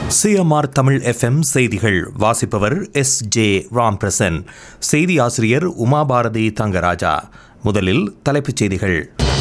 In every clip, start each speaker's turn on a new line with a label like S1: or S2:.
S1: CMR Tamil FM செய்திகள் வாசிப்பவர் S J Ramprasan செய்தி ஆசிரியர் உமாபாரதி தங்கராஜா முதலில் தலைப்புச் செய்திகள்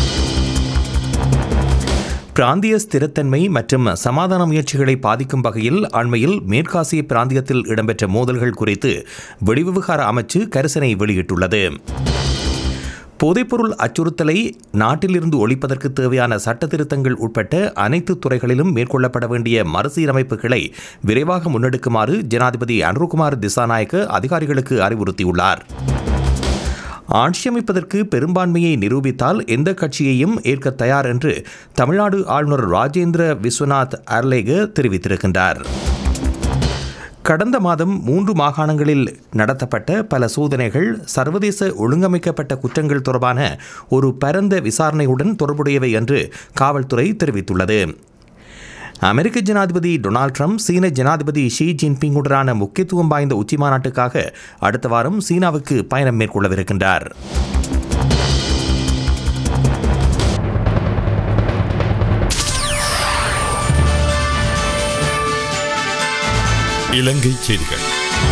S1: பிராந்திய ஸ்திரத்தன்மை மற்றும் சமாதான முயற்சிகளை பாதிக்கும் வகையில் அண்மையில் மேற்காசிய பிராந்தியத்தில் இடம்பெற்ற மோதல்கள் குறித்து வெளிவிவகார அமைச்சு கரிசனை வெளியிட்டுள்ளது போதைப்பொருள் அச்சுறுத்தலை நாட்டிலிருந்து ஒழிப்பதற்கு தேவையான சட்ட திருத்தங்கள் உட்பட்ட அனைத்து துறைகளிலும் மேற்கொள்ளப்பட வேண்டிய மறுசீரமைப்புகளை விரைவாக முன்னெடுக்குமாறு ஜனாதிபதி அனுருகுமார் திசாநாயக்க அதிகாரிகளுக்கு அறிவுறுத்தியுள்ளார் ஆட்சியமைப்பதற்கு பெரும்பான்மையை நிரூபித்தால் எந்த கட்சியையும் ஏற்க தயார் என்று தமிழ்நாடு ஆளுநர் ராஜேந்திர விஸ்வநாத் அர்லேக தெரிவித்திருக்கின்றார் கடந்த மாதம் மூன்று மாகாணங்களில் நடத்தப்பட்ட பல சோதனைகள் சர்வதேச ஒழுங்கமைக்கப்பட்ட குற்றங்கள் தொடர்பான ஒரு பரந்த விசாரணையுடன் தொடர்புடையவை என்று காவல்துறை தெரிவித்துள்ளது அமெரிக்க ஜனாதிபதி டொனால்ட் ட்ரம்ப் சீன ஜனாதிபதி ஷி ஜின்பிங்குடனான முக்கியத்துவம் வாய்ந்த உச்சிமாநாட்டுக்காக அடுத்த வாரம் சீனாவுக்கு பயணம் மேற்கொள்ளவிருக்கின்றார்
S2: இலங்கை செய்திகள்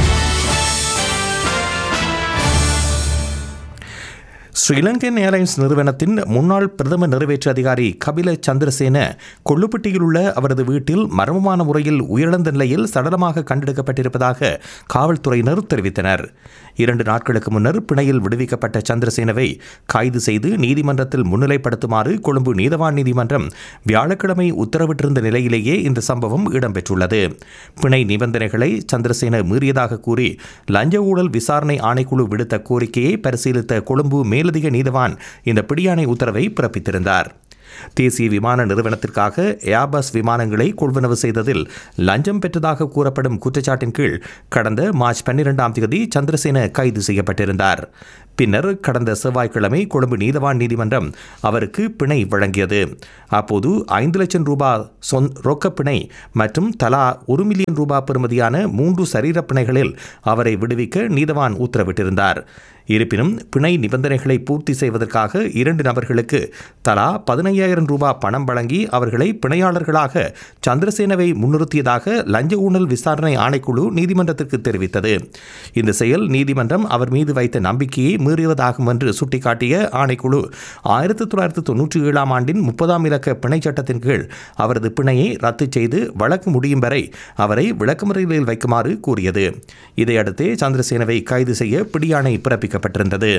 S1: ஸ்ரீலங்கன் ஏர்லைன்ஸ் நிறுவனத்தின் முன்னாள் பிரதம நிறைவேற்று அதிகாரி கபில சந்திரசேன கொள்ளுப்பட்டியில் உள்ள அவரது வீட்டில் மர்மமான முறையில் உயிரிழந்த நிலையில் சடலமாக கண்டெடுக்கப்பட்டிருப்பதாக காவல்துறையினர் தெரிவித்தனர் இரண்டு நாட்களுக்கு முன்னர் பிணையில் விடுவிக்கப்பட்ட சந்திரசேனவை கைது செய்து நீதிமன்றத்தில் முன்னிலைப்படுத்துமாறு கொழும்பு நீதவான் நீதிமன்றம் வியாழக்கிழமை உத்தரவிட்டிருந்த நிலையிலேயே இந்த சம்பவம் இடம்பெற்றுள்ளது பிணை நிபந்தனைகளை சந்திரசேன மீறியதாக கூறி லஞ்ச ஊழல் விசாரணை ஆணைக்குழு விடுத்த கோரிக்கையை பரிசீலித்த கொழும்பு மேலதிக நீதவான் இந்த பிடியாணை உத்தரவை பிறப்பித்திருந்தார் தேசிய விமான நிறுவனத்திற்காக ஏர்பஸ் விமானங்களை கொள்வனவு செய்ததில் லஞ்சம் பெற்றதாக கூறப்படும் குற்றச்சாட்டின் கீழ் கடந்த மார்ச் பன்னிரெண்டாம் தேதி சந்திரசேன கைது செய்யப்பட்டிருந்தார் பின்னர் கடந்த செவ்வாய்க்கிழமை கொழும்பு நீதவான் நீதிமன்றம் அவருக்கு பிணை வழங்கியது அப்போது ஐந்து லட்சம் ரூபாய் சொன் ரொக்க பிணை மற்றும் தலா ஒரு மில்லியன் ரூபாய் பெறுமதியான மூன்று சரீர பிணைகளில் அவரை விடுவிக்க நீதவான் உத்தரவிட்டிருந்தார் இருப்பினும் பிணை நிபந்தனைகளை பூர்த்தி செய்வதற்காக இரண்டு நபர்களுக்கு தலா பதினையாயிரம் ரூபாய் பணம் வழங்கி அவர்களை பிணையாளர்களாக சந்திரசேனவை முன்னிறுத்தியதாக லஞ்ச ஊழல் விசாரணை ஆணைக்குழு நீதிமன்றத்திற்கு தெரிவித்தது இந்த செயல் நீதிமன்றம் அவர் மீது வைத்த நம்பிக்கையை மீறியதாகும் என்று சுட்டிக்காட்டிய ஆணைக்குழு ஆயிரத்தி தொள்ளாயிரத்தி தொன்னூற்றி ஏழாம் ஆண்டின் முப்பதாம் இலக்க பிணை சட்டத்தின் கீழ் அவரது பிணையை ரத்து செய்து வழக்கு முடியும் வரை அவரை விளக்கமறையில் வைக்குமாறு கூறியது இதையடுத்து சந்திரசேனவை கைது செய்ய பிடியாணை பிறப்பிக்கப்பட்டிருந்தது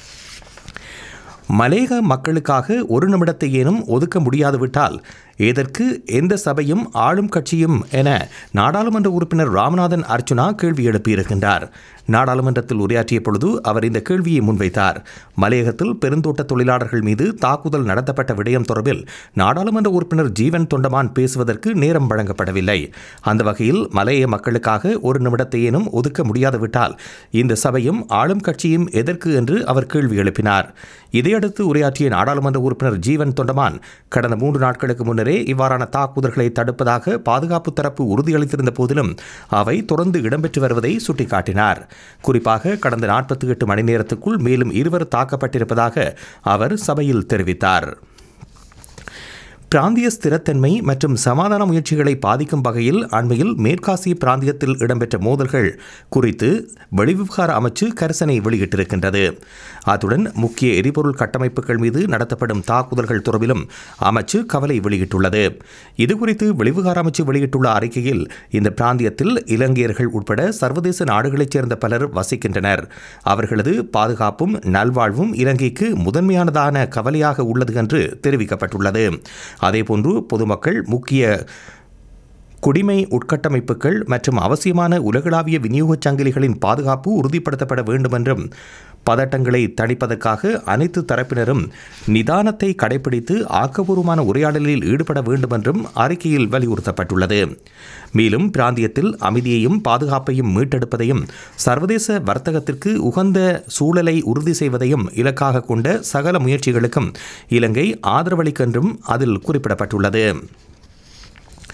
S1: மலேக மக்களுக்காக ஒரு நிமிடத்தை ஏனும் ஒதுக்க முடியாது விட்டால் எதற்கு எந்த சபையும் ஆளும் கட்சியும் என நாடாளுமன்ற உறுப்பினர் ராமநாதன் அர்ச்சுனா கேள்வி எழுப்பியிருக்கின்றார் நாடாளுமன்றத்தில் உரையாற்றிய பொழுது அவர் இந்த கேள்வியை முன்வைத்தார் மலையகத்தில் பெருந்தோட்ட தொழிலாளர்கள் மீது தாக்குதல் நடத்தப்பட்ட விடயம் தொடர்பில் நாடாளுமன்ற உறுப்பினர் ஜீவன் தொண்டமான் பேசுவதற்கு நேரம் வழங்கப்படவில்லை அந்த வகையில் மலைய மக்களுக்காக ஒரு நிமிடத்தையேனும் ஒதுக்க முடியாது விட்டால் இந்த சபையும் ஆளும் கட்சியும் எதற்கு என்று அவர் கேள்வி எழுப்பினார் இதையடுத்து உரையாற்றிய நாடாளுமன்ற உறுப்பினர் ஜீவன் தொண்டமான் கடந்த மூன்று நாட்களுக்கு முன்னரே இவ்வாறான தாக்குதல்களை தடுப்பதாக பாதுகாப்பு தரப்பு உறுதியளித்திருந்த போதிலும் அவை தொடர்ந்து இடம்பெற்று வருவதை சுட்டிக்காட்டினார் குறிப்பாக கடந்த நாற்பத்தி எட்டு மணி நேரத்துக்குள் மேலும் இருவர் தாக்கப்பட்டிருப்பதாக அவர் சபையில் தெரிவித்தார் பிராந்திய ஸ்திரத்தன்மை மற்றும் சமாதான முயற்சிகளை பாதிக்கும் வகையில் அண்மையில் மேற்காசிய பிராந்தியத்தில் இடம்பெற்ற மோதல்கள் குறித்து வெளிவிவகார அமைச்சு கரிசனை வெளியிட்டிருக்கின்றது அத்துடன் முக்கிய எரிபொருள் கட்டமைப்புகள் மீது நடத்தப்படும் தாக்குதல்கள் தொடர்பிலும் அமைச்சு கவலை வெளியிட்டுள்ளது இதுகுறித்து வெளிவிவகார அமைச்சு வெளியிட்டுள்ள அறிக்கையில் இந்த பிராந்தியத்தில் இலங்கையர்கள் உட்பட சர்வதேச நாடுகளைச் சேர்ந்த பலர் வசிக்கின்றனர் அவர்களது பாதுகாப்பும் நல்வாழ்வும் இலங்கைக்கு முதன்மையானதான கவலையாக உள்ளது என்று தெரிவிக்கப்பட்டுள்ளது அதேபோன்று பொதுமக்கள் முக்கிய குடிமை உட்கட்டமைப்புகள் மற்றும் அவசியமான உலகளாவிய விநியோகச் சங்கிலிகளின் பாதுகாப்பு உறுதிப்படுத்தப்பட வேண்டும் என்றும் பதட்டங்களை தணிப்பதற்காக அனைத்து தரப்பினரும் நிதானத்தை கடைபிடித்து ஆக்கப்பூர்வமான உரையாடலில் ஈடுபட வேண்டும் என்றும் அறிக்கையில் வலியுறுத்தப்பட்டுள்ளது மேலும் பிராந்தியத்தில் அமைதியையும் பாதுகாப்பையும் மீட்டெடுப்பதையும் சர்வதேச வர்த்தகத்திற்கு உகந்த சூழலை உறுதி செய்வதையும் இலக்காக கொண்ட சகல முயற்சிகளுக்கும் இலங்கை ஆதரவளிக்கும் என்றும் அதில் குறிப்பிடப்பட்டுள்ளது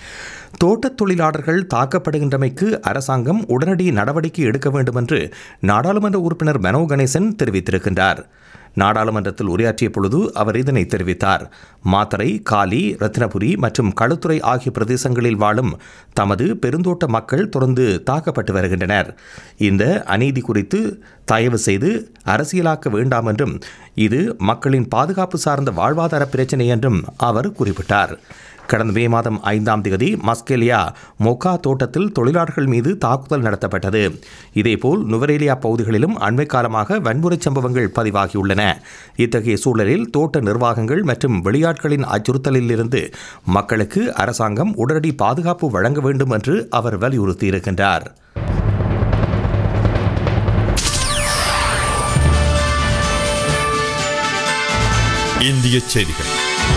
S1: தோட்டத் தொழிலாளர்கள் தாக்கப்படுகின்றமைக்கு அரசாங்கம் உடனடி நடவடிக்கை எடுக்க வேண்டும் என்று நாடாளுமன்ற உறுப்பினர் மனோ கணேசன் தெரிவித்திருக்கின்றார் நாடாளுமன்றத்தில் உரையாற்றிய பொழுது அவர் இதனை தெரிவித்தார் மாத்தரை காலி ரத்னபுரி மற்றும் களுத்துறை ஆகிய பிரதேசங்களில் வாழும் தமது பெருந்தோட்ட மக்கள் தொடர்ந்து தாக்கப்பட்டு வருகின்றனர் இந்த அநீதி குறித்து தயவு செய்து அரசியலாக்க வேண்டாம் என்றும் இது மக்களின் பாதுகாப்பு சார்ந்த வாழ்வாதார பிரச்சினை என்றும் அவர் குறிப்பிட்டார் கடந்த மே மாதம் ஐந்தாம் தேதி மஸ்கெலியா மொக்கா தோட்டத்தில் தொழிலாளர்கள் மீது தாக்குதல் நடத்தப்பட்டது இதேபோல் நுவரேலியா பகுதிகளிலும் அண்மை காலமாக வன்முறை சம்பவங்கள் பதிவாகியுள்ளன இத்தகைய சூழலில் தோட்ட நிர்வாகங்கள் மற்றும் வெளியாட்களின் அச்சுறுத்தலில் இருந்து மக்களுக்கு அரசாங்கம் உடனடி பாதுகாப்பு வழங்க வேண்டும் என்று அவர் வலியுறுத்தியிருக்கின்றார்
S2: இந்திய செய்திகள்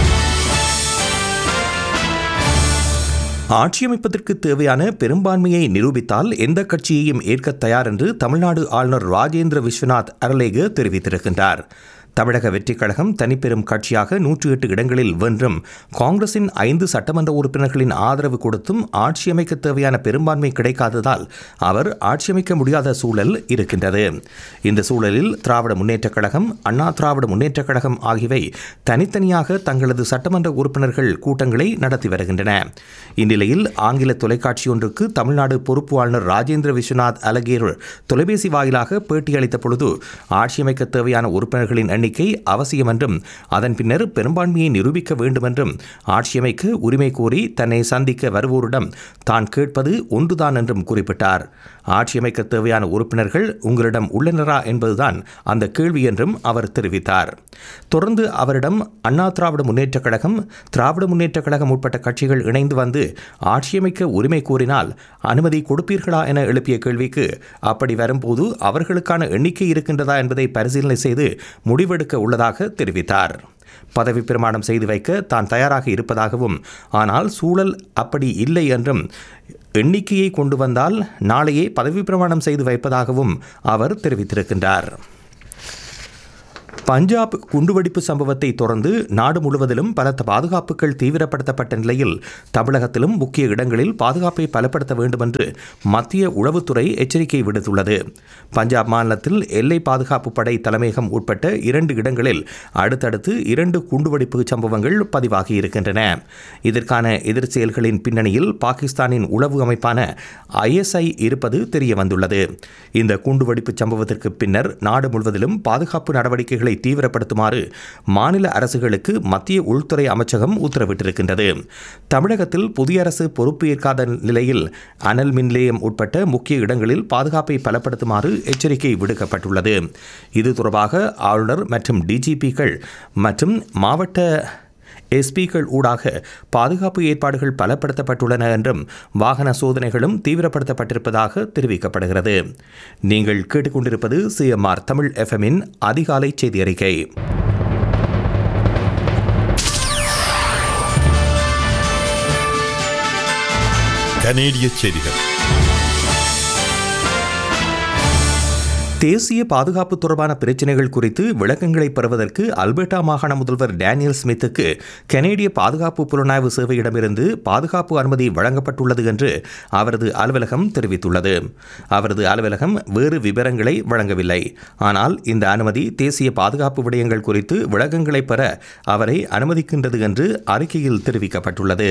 S1: ஆட்சியமைப்பதற்கு தேவையான பெரும்பான்மையை நிரூபித்தால் எந்த கட்சியையும் ஏற்க தயார் என்று தமிழ்நாடு ஆளுநர் ராஜேந்திர விஸ்வநாத் அரலேக தெரிவித்திருக்கின்றார் தமிழக வெற்றிக் கழகம் தனிப்பெரும் கட்சியாக நூற்றி எட்டு இடங்களில் வென்றும் காங்கிரசின் ஐந்து சட்டமன்ற உறுப்பினர்களின் ஆதரவு கொடுத்தும் ஆட்சியமைக்க தேவையான பெரும்பான்மை கிடைக்காததால் அவர் ஆட்சியமைக்க முடியாத சூழல் இருக்கின்றது இந்த சூழலில் திராவிட முன்னேற்றக் கழகம் அண்ணா திராவிட முன்னேற்றக் கழகம் ஆகியவை தனித்தனியாக தங்களது சட்டமன்ற உறுப்பினர்கள் கூட்டங்களை நடத்தி வருகின்றன இந்நிலையில் ஆங்கில தொலைக்காட்சி ஒன்றுக்கு தமிழ்நாடு பொறுப்பு ஆளுநர் ராஜேந்திர விஸ்வநாத் அலகேர் தொலைபேசி வாயிலாக பேட்டியளித்த பொழுது ஆட்சியமைக்க தேவையான உறுப்பினர்களின் எண்ணிக்கை அவசியம் என்றும் அதன் பின்னர் பெரும்பான்மையை நிரூபிக்க வேண்டும் என்றும் ஆட்சியமைக்க உரிமை கோரி தன்னை சந்திக்க வருவோரிடம் தான் கேட்பது ஒன்றுதான் என்றும் குறிப்பிட்டார் ஆட்சியமைக்க தேவையான உறுப்பினர்கள் உங்களிடம் உள்ளனரா என்பதுதான் அந்த கேள்வி என்றும் அவர் தெரிவித்தார் தொடர்ந்து அவரிடம் அண்ணா திராவிட முன்னேற்றக் கழகம் திராவிட முன்னேற்றக் கழகம் உட்பட்ட கட்சிகள் இணைந்து வந்து ஆட்சியமைக்க உரிமை கோரினால் அனுமதி கொடுப்பீர்களா என எழுப்பிய கேள்விக்கு அப்படி வரும்போது அவர்களுக்கான எண்ணிக்கை இருக்கின்றதா என்பதை பரிசீலனை செய்து முடிவெடுக்க உள்ளதாக தெரிவித்தார் பதவி பிரமாணம் செய்து வைக்க தான் தயாராக இருப்பதாகவும் ஆனால் சூழல் அப்படி இல்லை என்றும் எண்ணிக்கையை கொண்டு வந்தால் நாளையே பதவி பிரமாணம் செய்து வைப்பதாகவும் அவர் தெரிவித்திருக்கின்றார் பஞ்சாப் குண்டுவெடிப்பு சம்பவத்தை தொடர்ந்து நாடு முழுவதிலும் பலத்த பாதுகாப்புகள் தீவிரப்படுத்தப்பட்ட நிலையில் தமிழகத்திலும் முக்கிய இடங்களில் பாதுகாப்பை பலப்படுத்த வேண்டும் என்று மத்திய உளவுத்துறை எச்சரிக்கை விடுத்துள்ளது பஞ்சாப் மாநிலத்தில் எல்லை பாதுகாப்பு படை தலைமையகம் உட்பட்ட இரண்டு இடங்களில் அடுத்தடுத்து இரண்டு குண்டுவெடிப்பு சம்பவங்கள் பதிவாகி இருக்கின்றன இதற்கான எதிர் செயல்களின் பின்னணியில் பாகிஸ்தானின் உளவு அமைப்பான ஐஎஸ்ஐ இருப்பது தெரிய வந்துள்ளது இந்த குண்டுவெடிப்பு சம்பவத்திற்கு பின்னர் நாடு முழுவதிலும் பாதுகாப்பு நடவடிக்கைகளை தீவிரப்படுத்துமாறு மாநில அரசுகளுக்கு மத்திய உள்துறை அமைச்சகம் உத்தரவிட்டிருக்கின்றது தமிழகத்தில் புதிய அரசு பொறுப்பு ஏற்காத நிலையில் அனல் மின் நிலையம் உட்பட்ட முக்கிய இடங்களில் பாதுகாப்பை பலப்படுத்துமாறு எச்சரிக்கை விடுக்கப்பட்டுள்ளது இது தொடர்பாக ஆளுநர் மற்றும் டிஜிபிக்கள் மற்றும் மாவட்ட எஸ்பிக்கள் ஊடாக பாதுகாப்பு ஏற்பாடுகள் பலப்படுத்தப்பட்டுள்ளன என்றும் வாகன சோதனைகளும் தீவிரப்படுத்தப்பட்டிருப்பதாக தெரிவிக்கப்படுகிறது நீங்கள் கேட்டுக்கொண்டிருப்பது சிஎம்ஆர் தமிழ் எஃப்எம்மின் அதிகாலை செய்தி அறிக்கை
S2: கனேடிய செய்திகள்
S1: தேசிய பாதுகாப்பு தொடர்பான பிரச்சினைகள் குறித்து விளக்கங்களை பெறுவதற்கு அல்பர்டா மாகாண முதல்வர் டேனியல் ஸ்மித்துக்கு கனேடிய பாதுகாப்பு புலனாய்வு சேவையிடமிருந்து பாதுகாப்பு அனுமதி வழங்கப்பட்டுள்ளது என்று அவரது அலுவலகம் தெரிவித்துள்ளது அவரது அலுவலகம் வேறு விவரங்களை வழங்கவில்லை ஆனால் இந்த அனுமதி தேசிய பாதுகாப்பு விடயங்கள் குறித்து விளக்கங்களை பெற அவரை அனுமதிக்கின்றது என்று அறிக்கையில் தெரிவிக்கப்பட்டுள்ளது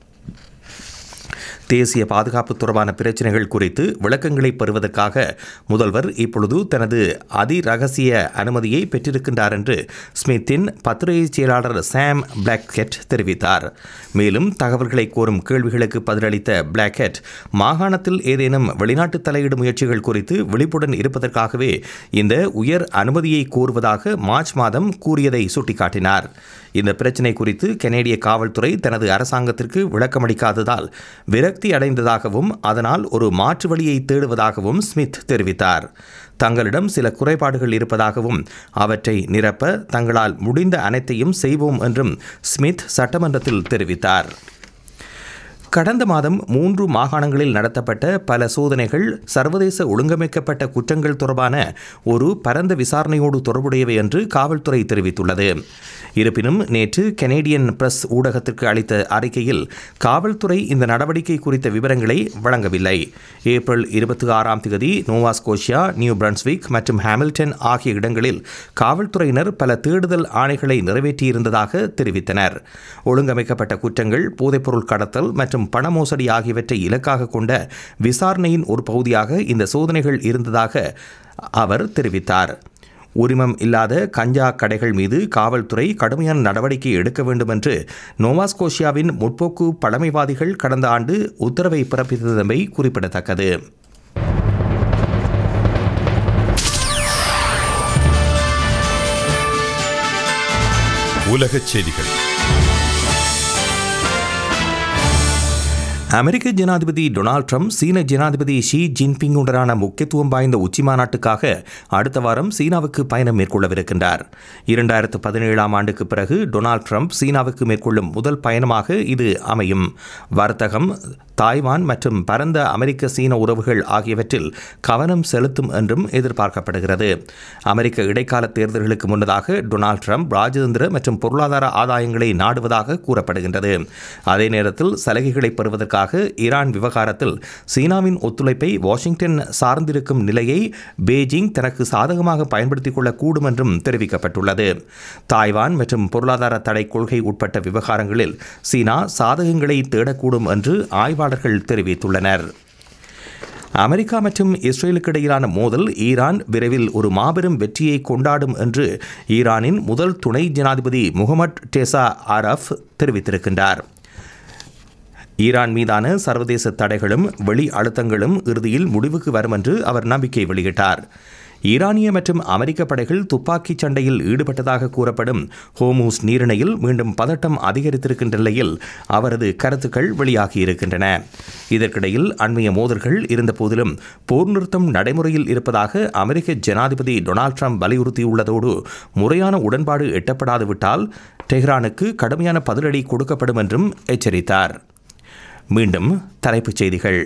S1: தேசிய பாதுகாப்பு தொடர்பான பிரச்சினைகள் குறித்து விளக்கங்களை பெறுவதற்காக முதல்வர் இப்பொழுது தனது அதிரகசிய அனுமதியை பெற்றிருக்கின்றார் என்று ஸ்மித்தின் பத்திரிகை செயலாளர் சாம் பிளாக்கெட் தெரிவித்தார் மேலும் தகவல்களை கோரும் கேள்விகளுக்கு பதிலளித்த பிளாக்கெட் மாகாணத்தில் ஏதேனும் வெளிநாட்டு தலையீடு முயற்சிகள் குறித்து விழிப்புடன் இருப்பதற்காகவே இந்த உயர் அனுமதியை கோருவதாக மார்ச் மாதம் கூறியதை சுட்டிக்காட்டினார் இந்த பிரச்சினை குறித்து கனேடிய காவல்துறை தனது அரசாங்கத்திற்கு விளக்கமளிக்காததால் விரக்தி அடைந்ததாகவும் அதனால் ஒரு மாற்று வழியை தேடுவதாகவும் ஸ்மித் தெரிவித்தார் தங்களிடம் சில குறைபாடுகள் இருப்பதாகவும் அவற்றை நிரப்ப தங்களால் முடிந்த அனைத்தையும் செய்வோம் என்றும் ஸ்மித் சட்டமன்றத்தில் தெரிவித்தார் கடந்த மாதம் மூன்று மாகாணங்களில் நடத்தப்பட்ட பல சோதனைகள் சர்வதேச ஒழுங்கமைக்கப்பட்ட குற்றங்கள் தொடர்பான ஒரு பரந்த விசாரணையோடு தொடர்புடையவை என்று காவல்துறை தெரிவித்துள்ளது இருப்பினும் நேற்று கனேடியன் பிரஸ் ஊடகத்திற்கு அளித்த அறிக்கையில் காவல்துறை இந்த நடவடிக்கை குறித்த விவரங்களை வழங்கவில்லை ஏப்ரல் இருபத்தி ஆறாம் தேதி நோவாஸ்கோஷியா நியூ பிரன்ஸ்விக் மற்றும் ஹாமில்டன் ஆகிய இடங்களில் காவல்துறையினர் பல தேடுதல் ஆணைகளை நிறைவேற்றியிருந்ததாக தெரிவித்தனர் ஒழுங்கமைக்கப்பட்ட குற்றங்கள் போதைப்பொருள் கடத்தல் மற்றும் பண மோசடி ஆகியவற்றை இலக்காக கொண்ட விசாரணையின் ஒரு பகுதியாக இந்த சோதனைகள் இருந்ததாக அவர் தெரிவித்தார் உரிமம் இல்லாத கஞ்சா கடைகள் மீது காவல்துறை கடுமையான நடவடிக்கை எடுக்க வேண்டும் என்று நோவாஸ்கோஷியாவின் முற்போக்கு பழமைவாதிகள் கடந்த ஆண்டு உத்தரவை பிறப்பித்தமை குறிப்பிடத்தக்கது
S2: உலகச் செய்திகள்
S1: அமெரிக்க ஜனாதிபதி டொனால்ட் ட்ரம்ப் சீன ஜனாதிபதி ஷி ஜின்பிங்குடனான முக்கியத்துவம் வாய்ந்த உச்சி மாநாட்டுக்காக அடுத்த வாரம் சீனாவுக்கு பயணம் மேற்கொள்ளவிருக்கின்றார் இரண்டாயிரத்து பதினேழாம் ஆண்டுக்கு பிறகு டொனால்ட் ட்ரம்ப் சீனாவுக்கு மேற்கொள்ளும் முதல் பயணமாக இது அமையும் வர்த்தகம் தாய்வான் மற்றும் பரந்த அமெரிக்க சீன உறவுகள் ஆகியவற்றில் கவனம் செலுத்தும் என்றும் எதிர்பார்க்கப்படுகிறது அமெரிக்க இடைக்கால தேர்தல்களுக்கு முன்னதாக டொனால்ட் ட்ரம்ப் ராஜதந்திர மற்றும் பொருளாதார ஆதாயங்களை நாடுவதாக கூறப்படுகின்றது அதே நேரத்தில் சலுகைகளை பெறுவதற்காக ஈரான் விவகாரத்தில் சீனாவின் ஒத்துழைப்பை வாஷிங்டன் சார்ந்திருக்கும் நிலையை பெய்ஜிங் தனக்கு சாதகமாக பயன்படுத்திக் கொள்ளக்கூடும் என்றும் தெரிவிக்கப்பட்டுள்ளது தாய்வான் மற்றும் பொருளாதார தடை கொள்கை உட்பட்ட விவகாரங்களில் சீனா சாதகங்களை தேடக்கூடும் என்று ஆய்வாளர்கள் தெரிவித்துள்ளனர் அமெரிக்கா மற்றும் இஸ்ரேலுக்கு இடையிலான மோதல் ஈரான் விரைவில் ஒரு மாபெரும் வெற்றியை கொண்டாடும் என்று ஈரானின் முதல் துணை ஜனாதிபதி முகமது டெசா ஆரஃப் தெரிவித்திருக்கின்றார் ஈரான் மீதான சர்வதேச தடைகளும் வெளி அழுத்தங்களும் இறுதியில் முடிவுக்கு வரும் என்று அவர் நம்பிக்கை வெளியிட்டார் ஈரானிய மற்றும் அமெரிக்க படைகள் துப்பாக்கிச் சண்டையில் ஈடுபட்டதாக கூறப்படும் ஹோமூஸ் நீரிணையில் மீண்டும் பதட்டம் அதிகரித்திருக்கின்ற நிலையில் அவரது கருத்துக்கள் வெளியாகியிருக்கின்றன இதற்கிடையில் அண்மைய மோதல்கள் இருந்தபோதிலும் போர் நிறுத்தம் நடைமுறையில் இருப்பதாக அமெரிக்க ஜனாதிபதி டொனால்ட் ட்ரம்ப் வலியுறுத்தியுள்ளதோடு முறையான உடன்பாடு எட்டப்படாது விட்டால் டெஹ்ரானுக்கு கடுமையான பதிலடி கொடுக்கப்படும் என்றும் எச்சரித்தார் மீண்டும் தலைப்புச் செய்திகள்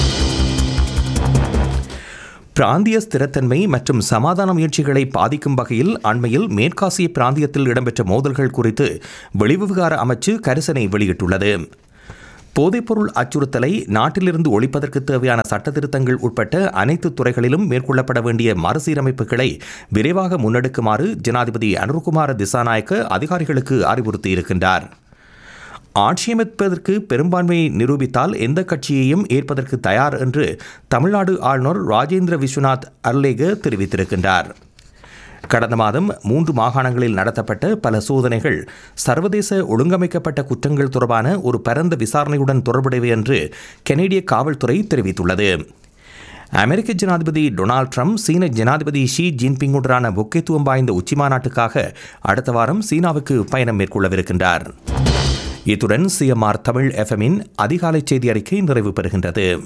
S1: பிராந்திய ஸ்திரத்தன்மை மற்றும் சமாதான முயற்சிகளை பாதிக்கும் வகையில் அண்மையில் மேற்காசிய பிராந்தியத்தில் இடம்பெற்ற மோதல்கள் குறித்து வெளிவிவகார அமைச்சு கரிசனை வெளியிட்டுள்ளது போதைப்பொருள் அச்சுறுத்தலை நாட்டிலிருந்து ஒழிப்பதற்கு தேவையான சட்டத்திருத்தங்கள் உட்பட்ட அனைத்து துறைகளிலும் மேற்கொள்ளப்பட வேண்டிய மறுசீரமைப்புகளை விரைவாக முன்னெடுக்குமாறு ஜனாதிபதி அனுர்குமார திசாநாயக்க அதிகாரிகளுக்கு அறிவுறுத்தியிருக்கின்றார் ஆட்சியமைப்பதற்கு பெரும்பான்மையை நிரூபித்தால் எந்த கட்சியையும் ஏற்பதற்கு தயார் என்று தமிழ்நாடு ஆளுநர் ராஜேந்திர விஸ்வநாத் அர்லேக தெரிவித்திருக்கின்றார் கடந்த மாதம் மூன்று மாகாணங்களில் நடத்தப்பட்ட பல சோதனைகள் சர்வதேச ஒழுங்கமைக்கப்பட்ட குற்றங்கள் தொடர்பான ஒரு பரந்த விசாரணையுடன் தொடர்புடையவை என்று கெனடிய காவல்துறை தெரிவித்துள்ளது அமெரிக்க ஜனாதிபதி டொனால்ட் ட்ரம்ப் சீன ஜனாதிபதி ஷி ஜின்பிங்குடனான முக்கியத்துவம் வாய்ந்த உச்சிமாநாட்டுக்காக அடுத்த வாரம் சீனாவுக்கு பயணம் மேற்கொள்ளவிருக்கின்றார் இத்துடன் சிஎம்ஆர் தமிழ் எஃப்எம்மின் அதிகாலை செய்தி அறிக்கை நிறைவு பெறுகின்றது